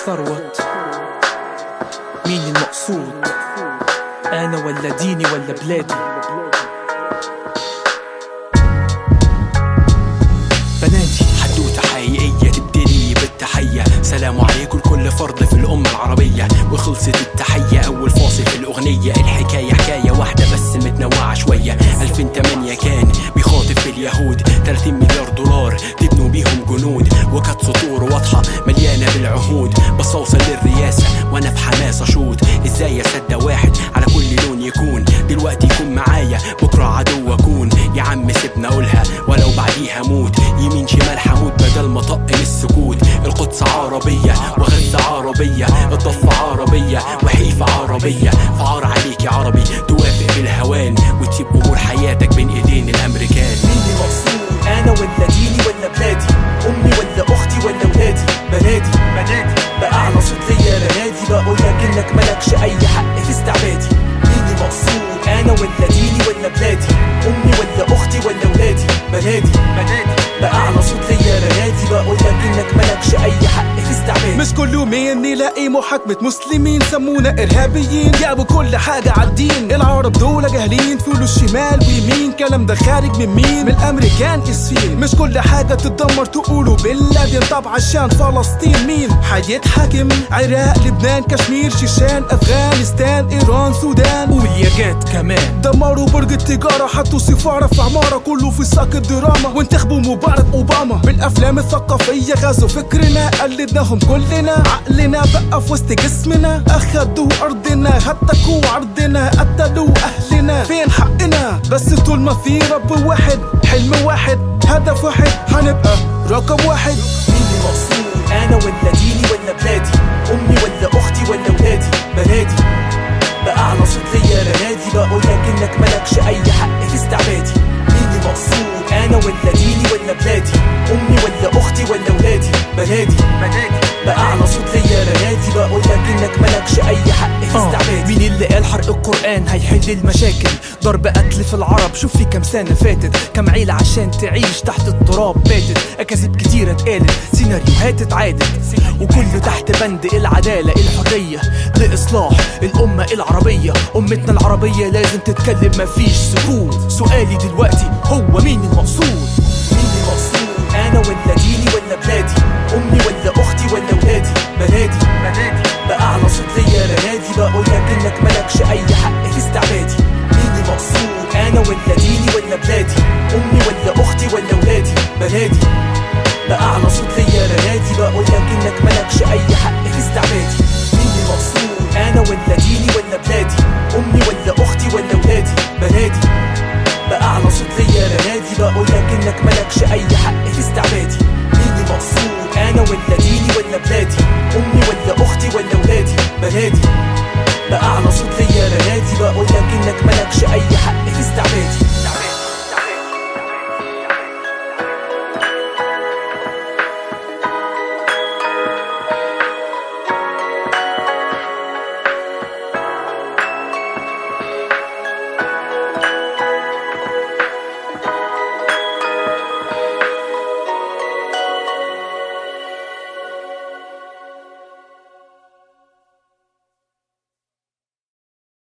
ثروت مين المقصود انا ولا ديني ولا بلادي بناتي حدوتة حقيقية تبتدي بالتحية سلام عليكم لكل فرد في الأمة العربية وخلصت التحية أول فاصل في الأغنية الحكاية حكاية واحدة بس متنوعة شوية 2008 كان بيخاطب في اليهود 30 مليار دولار تبنوا بيهم جنود وكانت سطور واضحة مليانة بالعهود بس أوصل للرئاسة وأنا في حماس أشوط إزاي أصدق واحد على كل لون يكون دلوقتي يكون معايا بكرة عدو أكون يا عم سيبنا أقولها ولو بعديها موت يمين شمال حمود بدل ما طقم السكوت القدس عربية وغزة عربية الضفة عربية وحيفا عربية فعار عليك يا عربي توافق بالهوان وتسيب أمور حياتك بين إيدين الأمريكان مين المقصود انا ولا ديني ولا بلادي امي ولا اختي ولا ولادي بنادي بنادي باعلى صوت ليا بنادي بقول لك انك مالكش اي حق في استعبادي مين المقصود انا ولا ديني ولا بلادي امي ولا اختي ولا ولادي بنادي بنادي باعلى صوت ليا بنادي بقول لك انك مالكش اي حق في استعبادي مش كل يومين نلاقي محاكمة مسلمين سمونا إرهابيين جابوا كل حاجة عالدين العرب دول جاهلين فلوس شمال ويمين كلام ده خارج من مين من الأمريكان اسفين مش كل حاجة تتدمر تقولوا بن لادن طب عشان فلسطين مين هيتحاكم عراق لبنان كشمير شيشان أفغانستان إيران سودان والياجات كمان دمروا برج التجارة حطوا سفارة في عمارة كله في ساق الدراما وانتخبوا مبارك أوباما بالأفلام الثقافية غزوا فكرنا قلدناهم كلنا عقلنا بقى في وسط جسمنا أخدوا أرضنا هتكوا عرضنا قتلوا أهلنا فين حقنا بس طول ما في رب واحد حلم واحد هدف واحد هنبقى رقم واحد مين المقصود انا ولا ديني ولا بلادي امي ولا اختي ولا ولادي بنادي باعلى صوت ليا بنادي بقول لك انك مالكش اي حق في استعبادي مين المقصود انا ولا ديني ولا بلادي امي ولا اختي ولا ولادي بنادي بنادي باعلى صوت ليا بنادي بقول لك انك مالكش اي حق في آه، استعبادي مين اللي قال حرق القرآن هيحل المشاكل ضرب قتل في العرب شوف في كام سنة فاتت كام عيلة عشان تعيش تحت التراب باتت أكاذيب كتيرة اتقالت سيناريوهات اتعادت وكله تحت بند العدالة الحرية لإصلاح الأمة العربية أمتنا العربية لازم تتكلم مفيش سكوت سؤالي دلوقتي هو مين المقصود مين المقصود انا ولا ديني ولا بلادي امي ولا اختي ولا ولادي بنادي بنادي باعلى صوت ليا بنادي بقول لك انك مالكش اي حق في استعبادي مين المقصود انا ولا ديني ولا بلادي امي ولا اختي ولا ولادي بنادي باعلى صوت ليا بنادي بقول لك انك مالكش اي حق في استعبادي مين المقصود انا ولا